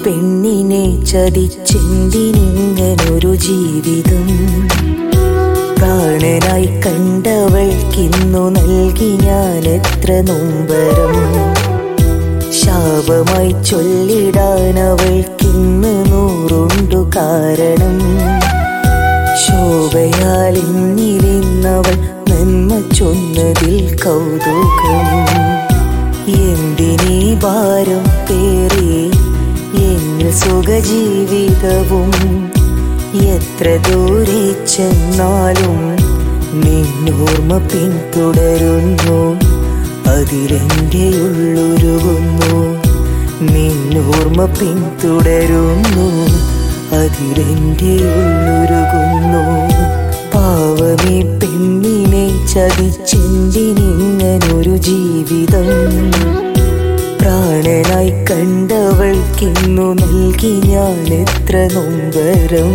പെണ്ണിനെ ചതിച്ചെന്തിനിങ്ങനൊരു ജീവിതം പ്രാണനായി കണ്ടവൾക്കിന്നു നൽകി ഞാൻ എത്ര നൊമ്പരം ശാപമായി ചൊല്ലിടാൻ അവൾക്കിന്ന് നൂറുണ്ടു കാരണം ശോഭയാൽ ഇന്നിരുന്നവൾ നന്മ ചൊന്നതിൽ കൗതുകം എന്തിനീ ഭാരം പേറി എന്നിൽ സുഖജീവിതവും എത്ര ദൂരെ ചെന്നാലും നിന്നോർമ്മ പിന്തുടരുന്നു അതിലെൻ്റെ ഉള്ളുരുകുന്നു നിന്നോർമ്മ പിന്തുടരുന്നു അതിലെൻ്റെ ഉള്ളുരുകുന്നു പാവമേ പെണ്ണിനെ ചതിച്ചെന്തിനിങ്ങനൊരു ജീവിതം പ്രാണനായി കണ്ടവൾക്കിന്നു നൽകി ഞാൻ എത്ര നൊമ്പരം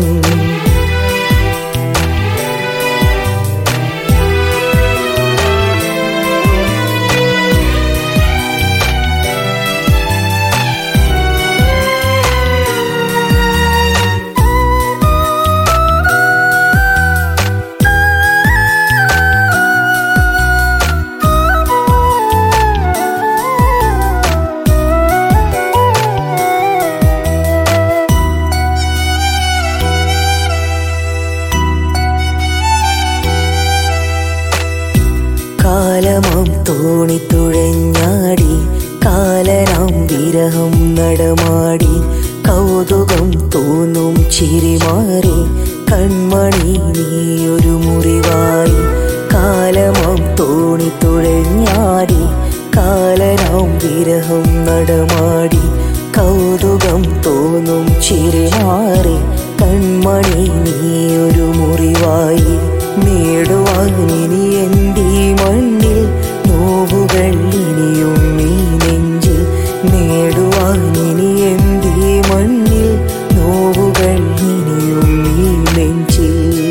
കാലമാം തോണി തുഴഞ്ഞാടി കാലനാം വിരഹം നടമാടി കൗതുകം തോന്നും ചിരിമാറി കൺമണി നീയൊരു മുറിവായി കാലമാം തോണി തുഴഞ്ഞാടി കാലനാം വിരഹം നടമാടി കൗതുകം തോന്നും ചിരിമാറി കൺമണി നീയൊരു മുറിവായി നേടുവാൻ ഇനി എൻ്റെ മണ്ണിൽ നോവുകൾ ഇനിയും നീ നെഞ്ചിൽ നേടുവാൻ ഇനി എൻ്റെ മണ്ണിൽ നോവുകൾ ഇനിയും നീ നെഞ്ചിൽ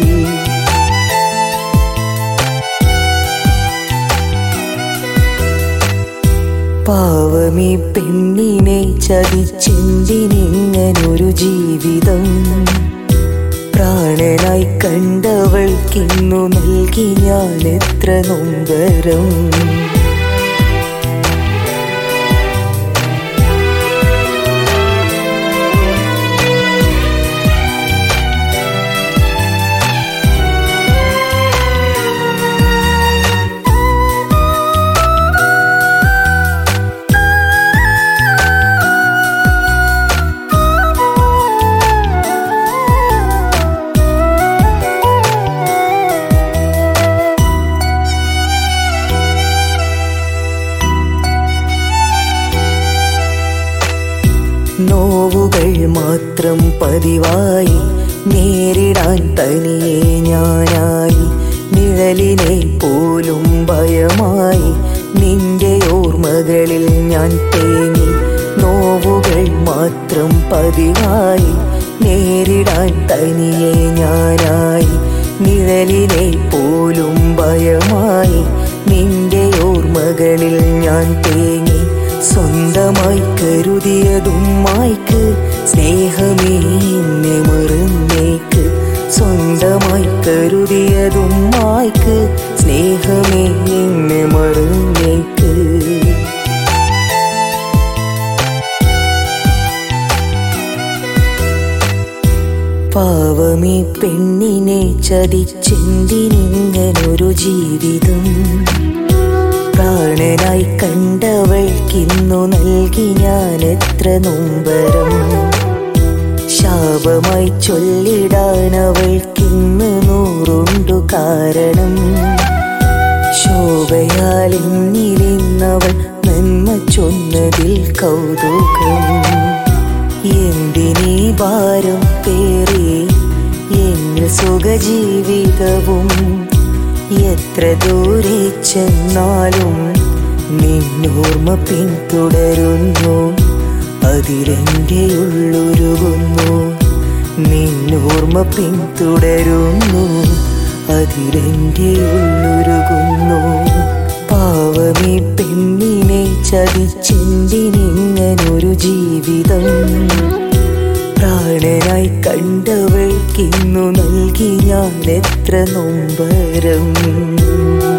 പാവമീ പെണ്ണിനെ ചതിച്ചെന്തിനിങ്ങനൊരു ജീവിതം പ്രാണനായി കണ്ടവൾക്കിന്നു നൽകി ഞാൻ എത്ര നൊമ്പരം നോവുകൾ മാത്രം പതിവായി നേരിടാൻ തനിയെ ഞാനായി നിഴലിനെ പോലും ഭയമായി നിന്റെ ഓർമ്മകളിൽ ഞാൻ തേങ്ങി നോവുകൾ മാത്രം പതിവായി നേരിടാൻ തനിയെ ഞാനായി നിഴലിനെ പോലും ഭയമായി നിന്റെ ഓർമ്മകളിൽ ഞാൻ തേങ്ങി സ്വന്തമായി കരുതിയതും മായ്ക്ക് സ്നേഹമേ എന്നെ മറന്നേക്ക് സ്വന്തമായി കരുതിയതും മായ്ക്ക് സ്നേഹമേ എന്നെ മറന്നേക്ക് പാവമീ പെണ്ണിനെ ചതിച്ചെന്തിനിങ്ങനൊരു ജീവിതം പ്രാണനായി കണ്ടവൾക്കിന്നു നൽകി ഞാൻ എത്ര നൊമ്പരം ശാപമായി ചൊല്ലിടാൻ അവൾക്കിന്ന് നൂറുണ്ടു കാരണം ശോഭയാൽ ഇന്നിരുന്നവൾ നന്മ ചൊന്നതിൽ കൗതുകം എന്തിനീ ഭാരം പേറി എന്നിൽ സുഖജീവിതവും എത്ര ദൂരെ ചെന്നാലും നിന്നോർമ്മ പിന്തുടരുന്നു അതിലെൻ്റെ ഉള്ളുരുകുന്നു നിന്നോർമ്മ പിന്തുടരുന്നു അതിലെൻ്റെ ഉള്ളുരുകുന്നു പാവമീ പെണ്ണിനെ ചതിച്ചെന്തിനിങ്ങനൊരു ജീവിതം പ്രാണനായി കണ്ടവൾക്കിന്നു നൽകി ഞാൻ എത്ര നൊമ്പരം